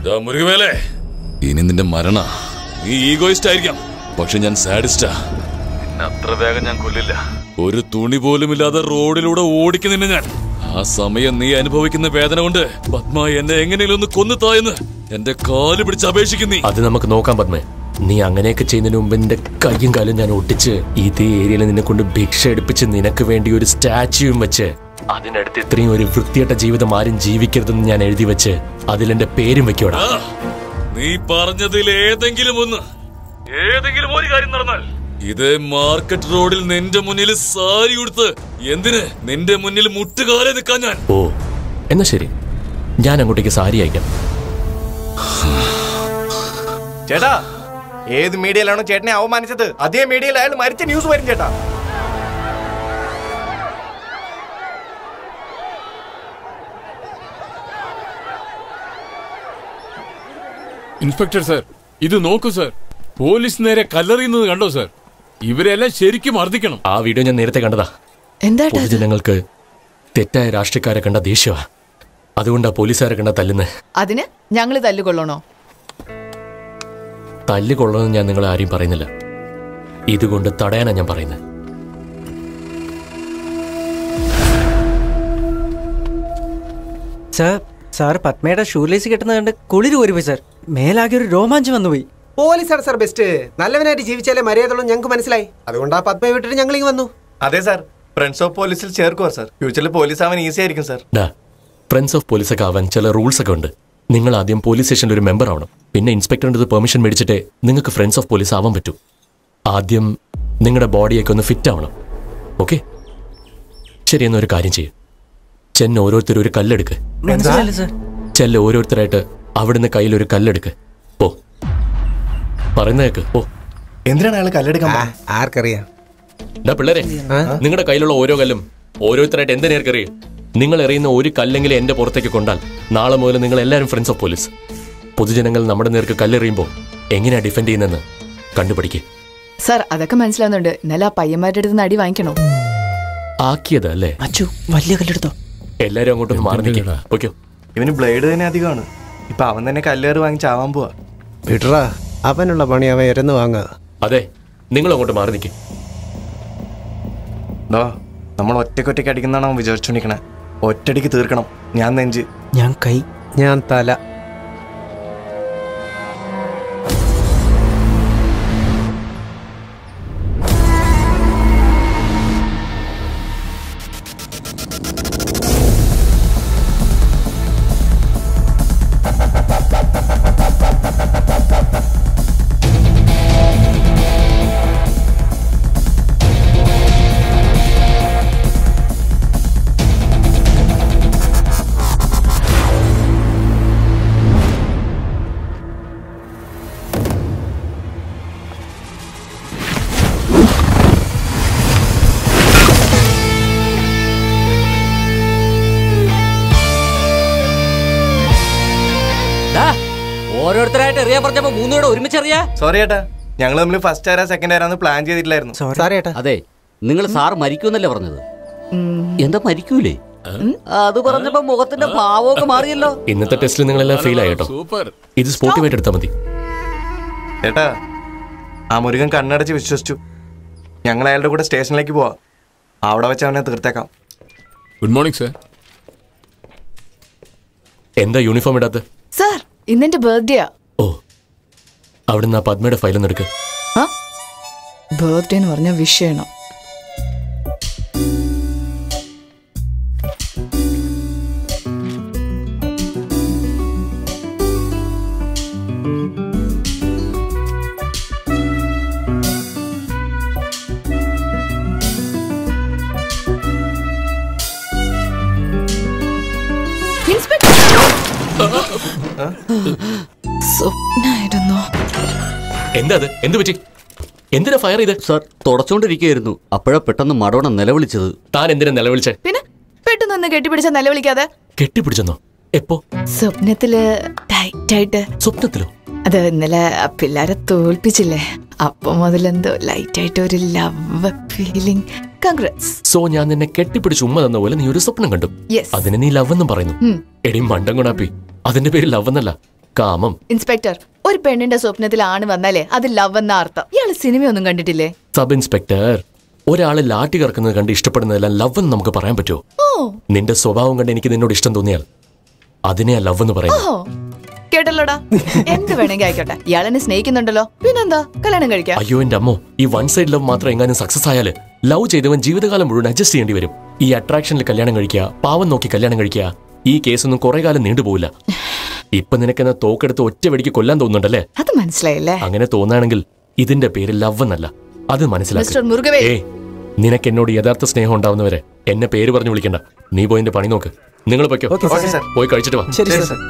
ദാ മുരുകവേലേ ഇനി നിന്റെ മരണ നീ ഈഗോയിസ്റ്റ് ആയിരിക്കാം പക്ഷെ ഞാൻ സാഡിസ്റ്റാ നിന്നെ അത്ര വേഗം ഞാൻ കൊല്ലില്ല ഒരു തുണി പോലും ഇല്ലാതെ റോഡിലൂടെ ഓടിക്കും നിന്നെ ഞാൻ ആ സമയം നീ അനുഭവിക്കുന്ന വേദന കൊണ്ട് പത്മ എന്നെ എങ്ങനെയും ഒന്ന് കൊന്നു തായെന്ന് എന്റെ കാല് പിടിച്ച് അപേക്ഷിക്കും നീ അത് നമുക്ക് നോക്കാം പത്മേ നീ അങ്ങനെയൊക്കെ ചെയ്യുന്നതിന് മുമ്പ് നിന്റെ കയ്യും കാലും ഞാൻ ഒട്ടിച്ച് ഇതേ ഏരിയയിൽ നിന്നെ കൊണ്ട് ഭിക്ഷ എടുപ്പിച്ച് നിനക്ക് വേണ്ടി ഒരു സ്റ്റാച്യൂയും വെച്ച് അതിനടുത്ത് ഇത്രയും ഒരു വൃത്തിയട്ട ജീവിതം ആരും ജീവിക്കരുതെന്ന് ഞാൻ എഴുതി വെച്ച് അതിലെന്റെ പേരും വെക്കോടാ ആ, നീ പറഞ്ഞതിൽ ഏതെങ്കിലും ഒന്ന് ഏതെങ്കിലും ഒരു കാര്യം നടന്നാൽ ഇതേ മാർക്കറ്റ് റോഡിൽ നിന്റെ മുന്നിൽ സാരി ഉടുത്ത് എന്തിന് നിന്റെ മുന്നിൽ മുട്ടുകാലെ നിൽക്കാൻ ഞാൻ ഓ എന്നാ ശരി ഞാൻ അങ്ങോട്ടേക്ക് സാരി അയക്കാം ചേട്ടാ ഏത് മീഡിയയിലാണോ ചേട്ടനെ അവമാനിച്ചത് അതേ മീഡിയയിൽ അയാൾ മരിച്ച ന്യൂസ് വരും ചേട്ടാ ഇൻസ്പെക്ടർ സർ ഇത് നോക്കൂ സർ പോലീസ് നേരെ കല്ലെറിയുന്നത് കണ്ടോ സർ ഇവരെല്ലാം ശരിക്കും മർദ്ദിക്കണം ആ വീഡിയോ ഞാൻ നേരത്തെ കണ്ടതാ എന്താട്ടാ ഇത്? പൊതുജനങ്ങൾക്ക് തെറ്റായ രാഷ്ട്രീയക്കാരെ കണ്ട ദേഷ്യമാ അതുകൊണ്ടാ പോലീസുകാരെ കണ്ട തല്ലുന്നത് അതിന് ഞങ്ങള് തല്ലുകൊള്ളണോ തല്ല് കൊള്ളണമെന്ന് ഞാൻ നിങ്ങളെ ആരെയും പറയുന്നില്ല ഇതുകൊണ്ട് തടയാനാ ഞാൻ പറയുന്നത് സാർ സാർ പത്മയുടെ ഷൂലേസ് കെട്ടുന്നത് കണ്ട് കുളിര് കോരിപ്പോയി സാർ മേലാകെ ഒരു രോമാഞ്ചം വന്നുപോയി പോലീസാണ് സാർ ബെസ്റ്റ് നല്ലവനായിട്ട് ജീവിച്ചാലേ മര്യാദയുള്ളൂ ഞങ്ങൾക്ക് മനസ്സിലായി അതുകൊണ്ടാ പത്മയെ വിട്ടിട്ട് ഞങ്ങൾ ഇങ്ങ് വന്നു അതെ സാർ ഫ്രണ്ട്സ് ഓഫ് പോലീസിൽ ചേർക്കുവാ സാർ ഫ്യൂച്ചറിൽ പോലീസ് ആവാൻ ഈസി ആയിരിക്കും സാർ ഡാ ഫ്രണ്ട്സ് ഓഫ് പോലീസൊക്കെ ആവാൻ ചില റൂൾസ് ഒക്കെ ഉണ്ട് നിങ്ങൾ ആദ്യം പോലീസ് സ്റ്റേഷനിൽ ഒരു മെമ്പർ ആവണം പിന്നെ ഇൻസ്പെക്ടറിൻ്റെ പെർമിഷൻ മേടിച്ചിട്ടേ നിങ്ങൾക്ക് ഫ്രണ്ട്സ് ഓഫ് പോലീസ് ആവാൻ പറ്റൂ ആദ്യം നിങ്ങളുടെ ബോഡിയൊക്കെ ഒന്ന് ഫിറ്റ് ആവണം ഓക്കെ ശരി എന്നൊരു കാര്യം ചെയ്യും ചെന്ന് ഓരോരുത്തരും ഒരു കല്ലെടുക്ക് മനസ്സിലായില്ല സാർ ചെല്ല ഓരോരുത്തരായിട്ട് അവിടുന്ന് കയ്യിൽ ഒരു കല്ലെടുക്ക് പോ പറയുന്നേക്ക് പോ എന്തിനാണ് അയാൾ കല്ലെടുക്കാൻ ആ, പറഞ്ഞത്? ആർക്കറിയാം ഡാ പിള്ളേരെ നിങ്ങളുടെ കയ്യിലുള്ള ഓരോ കല്ലും ഓരോരുത്തരായിട്ട് എന്ത് നേർക്കറിയും നിങ്ങൾ എറിയുന്ന ഒരു കല്ലെങ്കിലും എന്റെ പുറത്തേക്ക് കൊണ്ടാൽ നാളെ മുതൽ നിങ്ങൾ എല്ലാവരും ഫ്രണ്ട്സ് ഓഫ് പോലീസ് പൊതുജനങ്ങൾ നമ്മുടെ നേർക്ക് കല്ലെറിയുമ്പോൾ എങ്ങനെയാ ഡിഫെൻഡ് ചെയ്യുന്നതെന്ന് കണ്ടുപിടിക്കുക സാർ അതൊക്കെ മനസ്സിലാവുന്നുണ്ട് ഇന്നലെ ആ പയ്യന്മാരുടെ അടുത്ത് നിന്ന് അടി വാങ്ങിക്കണോ ആക്കിയത് അല്ലേ അച്ചു വലിയ കല്ലെടുത്തോ എല്ലാരും അങ്ങോട്ടൊന്ന് മാറി നിൽക്കുക ഓക്കെയോ ഇവന് ബ്ലേഡ് തന്നെ അധികമാണ് ഇപ്പൊ അവൻ തന്നെ കല്ലേറ് വാങ്ങി ചാവാൻ പോവാ വിടറാ അവനുള്ള പണി അവൻ ഇരന്ന് വാങ്ങുക അതെ നിങ്ങൾ അങ്ങോട്ട് മാറി നിൽക്കുക ഡോ നമ്മൾ ഒറ്റക്കൊറ്റയ്ക്ക് അടിക്കുന്നതാണ് അവൻ വിചാരിച്ചോണ്ടിരിക്കണേ ഒറ്റടിക്ക് തീർക്കണം ഞാൻ നെഞ്ച് ഞാൻ കൈ ഞാൻ തല ഓരോരുത്തരായിട്ട് എറിയാൻ പറഞ്ഞപ്പോ മൂന്നുകൂടെ ഒരുമിച്ച് എറിയാ സോറി ഏട്ടാ ഞങ്ങൾ തമ്മിൽ ഫസ്റ്റ് ആരാ സെക്കൻഡ് ആരാന്ന് പ്ലാൻ ചെയ്തിട്ടില്ലായിരുന്നു സോറി സാറേ ഏട്ടാ അതെ നിങ്ങൾ സാർ മരിക്കൂന്നല്ലേ പറഞ്ഞത് എന്താ മരിക്കൂലേ അത് പറഞ്ഞപ്പോ മുഖത്തിന്റെ ഭാവമൊക്കെ മാറിയല്ലോ ഇന്നത്തെ ടെസ്റ്റിൽ നിങ്ങളെല്ലാം ഫെയിൽ ആയി കേട്ടോ സൂപ്പർ ഇത് സ്പോട്ടിവായിട്ട് എടുത്താൽ മതി ഏട്ടാ ആ മുരുകൻ കണ്ണടച്ച് വിശ്വസിച്ചു ഞങ്ങൾ അയാളുടെ കൂടെ സ്റ്റേഷനിലേക്ക് പോവാ അവിടെ വെച്ച് അവനെ തീർത്തേക്കാം ഗുഡ് മോർണിംഗ് സർ എന്താ യൂണിഫോം ഇടാത്ത സാർ ഇന്നെന്റെ ബർത്ത്ഡേയാ ഓ അവിടുന്ന് ആ പത്മയുടെ ഫയൽ ഒന്ന് എടുക്ക് ആ ബർത്ത്ഡേ എന്ന് പറഞ്ഞ വിഷയണോ ഇൻസ്പെക്ടർ സ്വപ്നായിരുന്നു എന്താ അത് എന്ത് പറ്റി എന്തിനാ ഫയർ ചെയ്ത് സാർ തുടച്ചോണ്ടിരിക്കുകയായിരുന്നു അപ്പോഴാ പെട്ടെന്ന് മടവണ നിലവിളിച്ചത് താൻ എന്തിനാ നിലവിളിച്ചേ പിന്നെ പെട്ടെന്ന് ഒന്ന് കെട്ടിപ്പിടിച്ച നിലവിളിക്കാതെ കെട്ടിപ്പിടിച്ചെന്നോ എപ്പോ സ്വപ്നത്തില് ടൈറ്റായിട്ട് സ്വപ്നത്തിലോ അത് ഇന്നലെ ആ പിള്ളേരെ തോൽപ്പിച്ചില്ലേ അപ്പൊ മുതലെന്തോ ലൈറ്റ് ആയിട്ട് ഒരു ലവ് ഫീലിംഗ് കൺഗ്രാറ്റ്സ് സോ ഞാൻ നിന്നെ കെട്ടിപ്പിടിച്ച് ഉമ്മ തന്ന പോലെ നീ ഒരു സ്വപ്നം കണ്ടു യെസ് അതിന് നീ ലവ് എന്നും പറയുന്നു ഉം. എടി മണ്ടം കൊണാപ്പി അതിന്റെ പേര് ലവ് എന്നല്ല കാമം ഇൻസ്പെക്ടർ ഒരു പെണ്ണിന്റെ സ്വപ്നത്തിൽ ആണ് വന്നാലേ അത് ലവ് എന്ന അർത്ഥം ഇയാള് സിനിമയൊന്നും കണ്ടിട്ടില്ലേ സബ് ഇൻസ്പെക്ടർ ഒരാളെ ലാട്ടി കറക്കുന്നത് കണ്ട് ഇഷ്ടപ്പെടുന്നതെല്ലാം ലവ് എന്ന് നമുക്ക് പറയാൻ പറ്റുമോ ഓ നിന്റെ സ്വഭാവം കണ്ട് എനിക്ക് നിന്നോട് ഇഷ്ടം തോന്നിയാൽ അതിനെയാ ലവ് എന്ന് പറയുന്നത് ഓ കേട്ടല്ലോടാ എന്ത് വേണമെങ്കിൽ ആയിക്കോട്ടെ ഇയാളെന്നെ സ്നേഹിക്കുന്നുണ്ടല്ലോ പിന്നെന്താ കല്യാണം കഴിക്കാം അയ്യോ എന്റെ അമ്മോ ഈ വൺ സൈഡ് ലവ് മാത്രം എങ്ങാനും സക്സസ് ആയാല് ലവ് ചെയ്തവൻ ജീവിതകാലം മുഴുവൻ അഡ്ജസ്റ്റ് ചെയ്യേണ്ടി വരും ഈ അട്രാക്ഷനിൽ കല്യാണം കഴിക്കുക പാവം നോക്കി കല്യാണം കഴിക്കുക ഈ കേസൊന്നും കുറെ കാലം നീണ്ടുപോകില്ല ഇപ്പൊ നിനക്കെന്ന തോക്കെടുത്ത് ഒറ്റ വെടിക്ക് കൊല്ലാൻ തോന്നുന്നുണ്ടല്ലേ അത് മനസ്സിലായില്ലേ അങ്ങനെ തോന്നുകയാണെങ്കിൽ ഇതിന്റെ പേര് ലവ് എന്നല്ല അത് മിസ്റ്റർ മനസ്സിലാക്കി മുരുകവേ ഏയ് നിനക്ക് എന്നോട് യഥാർത്ഥ സ്നേഹം ഉണ്ടാവുന്നവരെ എന്നെ പേര് പറഞ്ഞു വിളിക്കണ്ട നീ പോയി എന്റെ പണി നോക്ക് നിങ്ങൾ പൊയ്ക്കോ ഓക്കെ സാർ പോയി കഴിച്ചിട്ട് വാ ശരി ശരി സാർ സാർ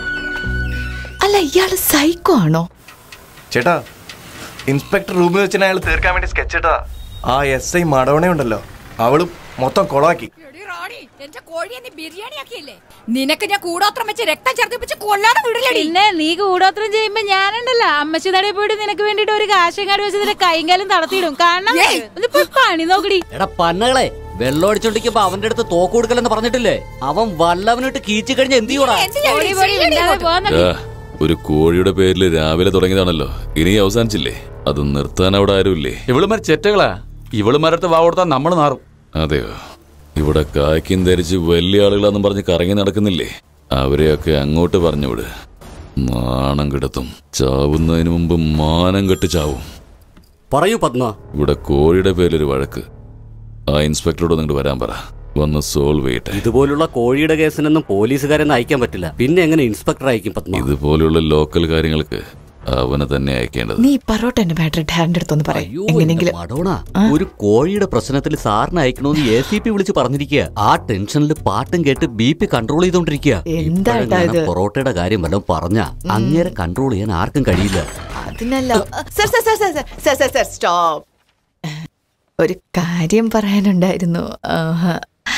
അല്ല ഇയാള് സൈക്കോ ആണോ ചേട്ടാ ഇൻസ്പെക്ടർ റൂമിൽ വെച്ച് അയാൾ തീർക്കാൻ വേണ്ടി സ്കെച്ച് ഇട്ടാ ആ എസ് ഐ മടവണ ഉണ്ടല്ലോ അവളും മൊത്തം കൊളാക്കി എടി റാണി, എന്റെ കോഴിയെ നീ ബിരിയാണി ആക്കിയില്ലേ നിനക്ക് ഞാൻ കൂടോത്രം വെച്ച് രക്തം ഛർദ്ദിപ്പിച്ച് കൊല്ലാതെ വിടില്ലടി പിന്നെ നീ കൂടോത്രം ചെയ്യുമ്പോ ഞാനുണ്ടല്ലോ അമ്മച്ചിതടെ പോയിട്ട് നിനക്ക് വേണ്ടിട്ട് ഒരു കാശങ്ങാട് വെച്ച് നിന്റെ കൈകാലം തളർത്തിയിടും കാരണം ഏയ്! ഒന്ന് പോയി പണി നോക്കടി എടാ പന്നകളെ വെള്ളം അടിച്ചോണ്ടിരിക്കുമ്പോ അവന്റെ അടുത്ത് തോക്ക് കൊടുക്കലെന്ന് പറഞ്ഞിട്ടില്ലേ അവൻ വല്ലവനിട്ട് കീച്ചു കഴിഞ്ഞ എന്ത് ചെയ്യൂടാ എന്ത് ചെയ്യും? ഓടി പോടി ചെയ്യടി മിണ്ടാതെ അങ്ങോട്ട്. പോവാൻ ആ, ഒരു കോഴിയുടെ പേരിൽ രാവിലെ തുടങ്ങിയതാണല്ലോ ഇനി അവസാനിച്ചില്ലേ അത് നിർത്താൻ അവിടെ ആരുമില്ലേ ഇവളുമാർ ചെറ്റകളാ ഇവളുമാരടുത്ത് വാ കൊടുത്താൽ നമ്മൾ നാറും അതെയോ ഇവിടെ കായ്ക്കും ധരിച്ച് വലിയ ആളുകളാന്നും പറഞ്ഞ് കറങ്ങി നടക്കുന്നില്ലേ അവരെയൊക്കെ അങ്ങോട്ട് പറഞ്ഞുവിട് നാണം കിടത്തും ചാവുന്നതിന് മുമ്പ് മാനം കെട്ട് ചാവും പറയൂ പത്മ ഇവിടെ കോഴിയുടെ പേരിലൊരു വഴക്ക് ആ ഇൻസ്പെക്ടറോട് നിങ്ങൾ വരാൻ പറ വന്ന് സോൾവ് ചെയ്യട്ടെ ഇതുപോലുള്ള കോഴിയുടെ കേസിനൊന്നും പോലീസുകാരെ അയക്കാൻ പറ്റില്ല പിന്നെ എങ്ങനെ ഇൻസ്പെക്ടർ അയക്കും പത്മ ഇതുപോലെയുള്ള ലോക്കൽ കാര്യങ്ങൾക്ക് അവനെ തന്നെ അയക്കേണ്ടത് നീ പറോട്ടന്റെ ബാറ്ററി ഹാൻഡ് എടുത്തൊന്ന് പറയും അയ്യോ എങ്ങനെങ്കിലും എന്റെ മടോണ ഒരു കോഴിയുടെ പ്രശ്നത്തിൽ സാറിനെ അയക്കണമെന്ന് എ സി പി വിളിച്ച് പറഞ്ഞിരിക്കുക ആ ടെൻഷനിൽ പാട്ടും കേട്ട് ബി പി കൺട്രോൾ ചെയ്തോണ്ടിരിക്കുക എന്താട്ടാ ഇത്? പൊറോട്ടയുടെ കാര്യം വല്ലതും പറഞ്ഞ അങ്ങേരെ കൺട്രോൾ ചെയ്യാൻ ആർക്കും കഴിയില്ല അതിനല്ല sir sir sir sir sir sir sir sir stop ഒരു കാര്യം പറയാനുണ്ടായിരുന്നു ആഹാ.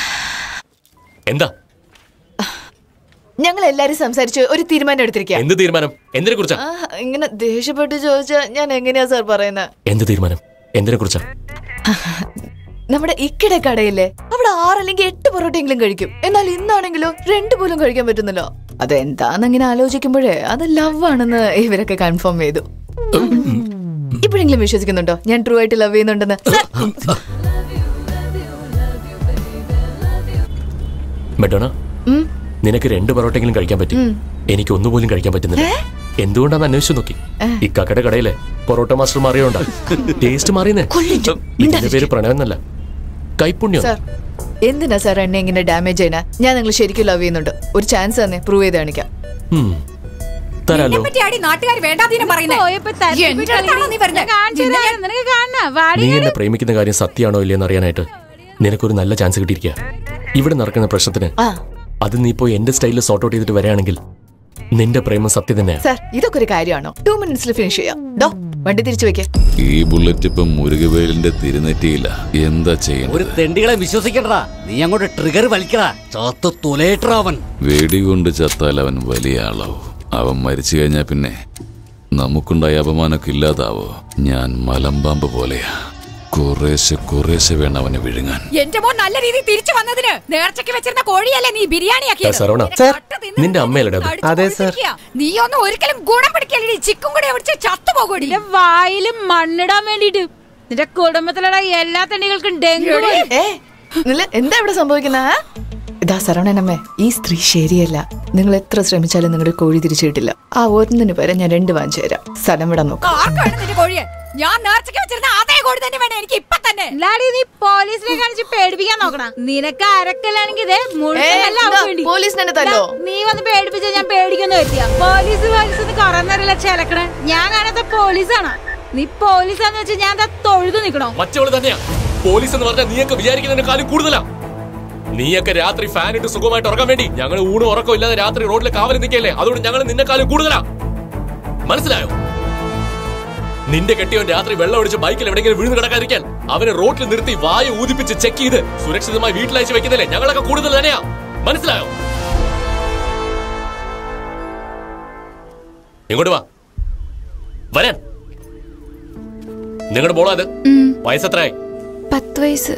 എന്താ ഞങ്ങൾ എല്ലാരും സംസാരിച്ച് ഒരു തീരുമാനം എടുത്തിരിക്കുക എന്ത് തീരുമാനം എന്തിനെ കുറിച്ചാ ഇങ്ങനെ ദേഷ്യപ്പെട്ട് ചോദിച്ചാൽ ഞാൻ എങ്ങനെയാ സാർ പറയുന്നത് എന്ത് തീരുമാനം എന്തിനെ കുറിച്ചാ നമ്മുടെ ഇക്കടെ കടയില്ലേ അവിടെ ആറല്ലെങ്കിൽ എട്ട് പൊറോട്ടയെങ്കിലും കഴിക്കും എന്നാൽ ഇന്നാണെങ്കിലോ രണ്ട് പോലും കഴിക്കാൻ പറ്റുന്നല്ലോ അതെന്താന്ന് അങ്ങനെ ആലോചിക്കുമ്പോഴേ അത് ലവ് ആണെന്ന് ഇവരൊക്കെ കൺഫേം ചെയ്തു ഇപ്പോഴെങ്കിലും വിശ്വസിക്കുന്നുണ്ടോ ഞാൻ ട്രൂ ആയിട്ട് ലവ് ചെയ്യുന്നുണ്ടെന്ന് സർ, മെഡോണ ഉം. നിനക്ക് രണ്ട് പൊറോട്ടെങ്കിലും കഴിക്കാൻ പറ്റും എനിക്ക് ഒന്നുപോലും കഴിക്കാൻ പറ്റുന്നില്ല എന്തുകൊണ്ടാന്ന് അന്വേഷിച്ചു നോക്കി ഈ കക്കയുടെ കടയിലെ പൊറോട്ട മാസ്റ്റർ മാറിയോണ്ടാ ടേസ്റ്റ് മാറിയെന്നേ കൊള്ളിച്ചു. ഇതിന്റെ പേര് പ്രണയം എന്നല്ല കൈപ്പുണ്യം സാർ എന്തിനാ സാർ എന്നെ ഇങ്ങനെ ഡാമേജ് ചെയ്യണ ഞാൻ നിങ്ങൾ ശരിക്കും ലവ് ചെയ്യുന്നുണ്ട് ഒരു ചാൻസ് തന്നെ പ്രൂവ് ചെയ്ത് കാണിക്കാം ഉം. തരാലോ നിന്നെ പറ്റിയാടി നാട്ടുകാർ വേണ്ടാതീനം പറയുന്നേ പോയപ്പോ തട്ടിപ്പ് എന്റെ അടുത്താണോ നീ വരുന്നത്? കാണിച്ചു നിന്നെ തരാം. നിനക്ക് കാണണ വാടി നീ എന്നെ പ്രേമിക്കുന്ന കാര്യം സത്യമാണോ ഇല്ലയെന്ന് അറിയാനായിട്ട് നിനക്കൊരു നല്ല ചാൻസ് കിട്ടിയിരിക്കുക ഇവിടെ നടക്കുന്ന പ്രശ്നത്തിന് ആ അത് നീ പോയി എന്റെ സ്റ്റൈലിൽ സോർട്ട് ഔട്ട് ചെയ്തിട്ട് വരികയാണെങ്കിൽ നിന്റെ പ്രേമം സത്യം തന്നെയാ സാർ ഇതൊക്കെ ഒരു കാര്യമാണോ ടു മിനിറ്റ്സിൽ ഫിനിഷ് ചെയ്യാം ഡോ വണ്ടി തിരിച്ചു വെക്കേ ഈ ബുള്ളറ്റ് ഇപ്പം മുരുകവേലിന്റെ തിരുനെറ്റിയില്ല എന്താ ഒരു ചെയ്യേണ്ടത് തെണ്ടികളെ വിശ്വസിക്കണ്ടാ നീ അങ്ങോട്ട് ട്രിഗർ വലിക്കടാ ചാത്ത തുലേട്രാ അവൻ വെടികൊണ്ട് ചത്താൽ അവൻ വലിയ ആളാവും അവൻ മരിച്ചു കഴിഞ്ഞാൽ പിന്നെ നമുക്കുണ്ടായ അപമാനമൊക്കെ ഇല്ലാതാവോ ഞാൻ മലമ്പാമ്പ് പോലെയാ കുറേശ്ശെ കുറേശ്ശെ വേണം അവനെ വിഴുങ്ങാൻ എന്റെ മോൻ നല്ല രീതിയിൽ തിരിച്ചു വന്നതിന് നേർച്ചയ്ക്ക് വെച്ചിരുന്ന കോഴിയല്ലേ നീ ബിരിയാണി ആക്കിയത്? ഏ, സരവണ. നിനക്ക് സാർ, കട്ട് തിന്ന് നിന്റെ അമ്മയല്ലേടാ അത്? തടിച്ച് അതെ, സാർ. കൊഴുത്തിരിക്കുക. നീ ഒന്നും ഒരിക്കലും ഗുണം പിടിക്കല്ലേ ചിക്കും കൂടെ പിടിച്ച് ചത്തുപോകൂടി നിന്റെ വായിലും മണ്ണിടാൻ വേണ്ടിട്ട് നിന്റെ കുടുംബത്തിലുള്ള എല്ലാ തണ്ടികൾക്കും ഡെങ്കു എടി. വരും. ഏ നിങ്ങള് എന്താ ഇവിടെ സംഭവിക്കുന്ന ഇതാ സരവണനമ്മേ ഈ സ്ത്രീ ശരിയല്ല നിങ്ങൾ എത്ര ശ്രമിച്ചാലും നിങ്ങളുടെ കോഴി തിരിച്ചു കിട്ടില്ല ആ ഒന്നിന് പകരം ഞാൻ രണ്ട് വാങ്ങിച്ചു തരാം സ്ഥലം വിടാൻ നോക്കാം ആർക്കാണ് നിന്റെ കോഴിയെ ഞാൻ നേർച്ചയ്ക്ക് വെച്ചിരുന്ന അതേ കോഴി തന്നെ വേണം എനിക്ക് ഇപ്പൊ തന്നെ ഇല്ലാടി നീ പോലീസിനെ കാണിച്ച് പേടിപ്പിക്കാൻ നോക്കണ നിനക്ക് അരക്കല്ലാണെങ്കിൽ ഇതേ ഏ, മുഴുവൻ ഇതാ, പോലീസിനെ എന്നെ തല്ലോ? നീ വന്ന് പേടിപ്പിച്ച ഞാൻ പേടിക്കുന്നു പറ്റിയ പോലീസ് പോലീസ് എന്ന് കുറെ നേരമില്ല ചിലക്കണ ഞാൻ കാണാത്ത പോലീസാണ് നീ പോലീസാന്ന് വെച്ച് ഞാൻ ദാ തൊഴുതു നിക്കണോ മറ്റവള് തന്നെയാ പോലീസ് എന്ന് പറഞ്ഞാൽ നീയൊക്കെ വിചാരിക്കുന്നതിനേക്കാളും കൂടുതലാ നീയൊക്കെ രാത്രി ഫാൻ ഇട്ട് സുഖമായിട്ട് ഉറങ്ങാൻ വേണ്ടി ഞങ്ങൾ ഊണ് ഉറക്കം ഇല്ലാതെ രാത്രി റോഡിൽ കാവൽ നിൽക്കല്ലേ അതുകൊണ്ട് ഞങ്ങൾ നിന്നെക്കാളും കൂടുതലാ മനസ്സിലായോ നിന്റെ കെട്ടിയവൻ രാത്രി വെള്ളം ഒഴിച്ച് ബൈക്കിൽ എവിടെയെങ്കിലും വീണ് കിടക്കാതിരിക്കാൻ അവനെ റോഡിൽ നിർത്തി വായു ഊതിപ്പിച്ച് ചെക്ക് ചെയ്ത് സുരക്ഷിതമായി വീട്ടിലയച്ച് വെക്കുന്നില്ലേ ഞങ്ങളൊക്കെ കൂടുതൽ തന്നെയാ മനസ്സിലായോ ഇങ്ങോട്ട് വാ വരാൻ നിങ്ങളുടെ മോളാ അത് വയസ്സെത്രയായി പത്ത് വയസ്സ്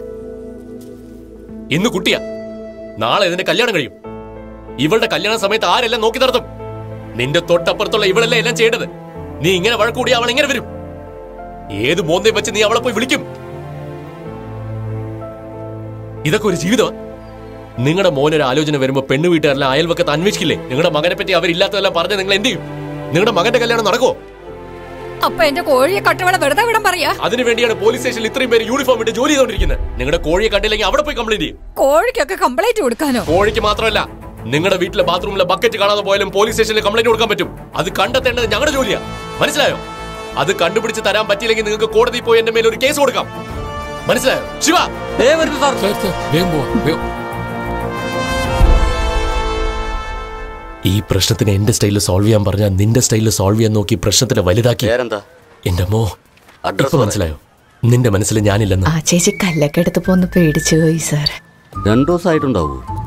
ഇന്ന് കുട്ടിയാ നാളെ ഇതിന്റെ കല്യാണം കഴിയും ഇവളുടെ കല്യാണ സമയത്ത് ആരെല്ലാം നോക്കി നടത്തും നിന്റെ തൊട്ടപ്പുറത്തുള്ള ഇവളല്ലേ എല്ലാം ചെയ്യേണ്ടത് നീ ഇങ്ങനെ വഴക്കൂടി അവൾ എങ്ങനെ വരും ഏത് മോന്തേ വെച്ച് നീ അവളെ പോയി വിളിക്കും ഇതൊക്കെ ഒരു ജീവിതം നിങ്ങളുടെ മോനൊരു ആലോചന വരുമ്പോ പെണ്ണു വീട്ടുകാരെല്ലാം അയൽവക്കത്ത് അന്വേഷിക്കില്ലേ നിങ്ങളുടെ മകനെ പറ്റി അവരില്ലാത്തതെല്ലാം പറഞ്ഞ് നിങ്ങൾ എന്ത് ചെയ്യും നിങ്ങളുടെ മകന്റെ കല്യാണം നടക്കോ അപ്പൊ എന്റെ കോഴിയെ കട്ടവള വെറുതെ വിടാൻ പറയാ അതിനു വേണ്ടിയാണ് പോലീസ് സ്റ്റേഷനിൽ ഇത്രയും പേര് യൂണിഫോം ഇട്ട് ജോലി ചെയ്തോണ്ടിരിക്കുന്നത് നിങ്ങളുടെ കോഴിയെ കണ്ടില്ലെങ്കിൽ അവിടെ പോയി കംപ്ലൈന്റ് ചെയ്യും കോഴിക്കൊക്കെ കംപ്ലൈന്റ് കൊടുക്കാനോ കോഴിക്ക് മാത്രമല്ല നിങ്ങളുടെ വീട്ടിലെ ബാത്റൂമിലെ ബക്കറ്റ് കാണാതെ പോയാലും പോലീസ് സ്റ്റേഷനിൽ കംപ്ലൈന്റ് കൊടുക്കാൻ പറ്റും അത് കണ്ടെത്തേണ്ടത് ഞങ്ങളുടെ ജോലിയാ മനസ്സിലായോ അത് കണ്ടുപിടിച്ച് തരാൻ പറ്റിയില്ലെങ്കിൽ നിങ്ങൾക്ക് കോടതി പോയി എന്റെ മേലെ ഒരു കേസ് കൊടുക്കാം മനസ്സിലായോ ശിവ സാർ സാർ വേഗം പോവാ വേഗം ഈ പ്രശ്നത്തിന് എന്റെ സ്റ്റൈലിൽ സോൾവ് ചെയ്യാൻ പറഞ്ഞാൽ നിന്റെ സ്റ്റൈലിൽ സോൾവ് ചെയ്യാൻ നോക്കി പ്രശ്നത്തിനെ വലുതാക്കി പേരെന്താ എന്റെ മോ Address ഇപ്പൊ മനസ്സിലായോ നിന്റെ മനസ്സിൽ ഞാനില്ലെന്ന് ആ ചേച്ചി കല്ലൊക്കെ എടുത്തപ്പോ ഒന്ന് പേടിച്ചു പോയി സാർ രണ്ടു ദിവസമായിട്ടുണ്ടാവൂ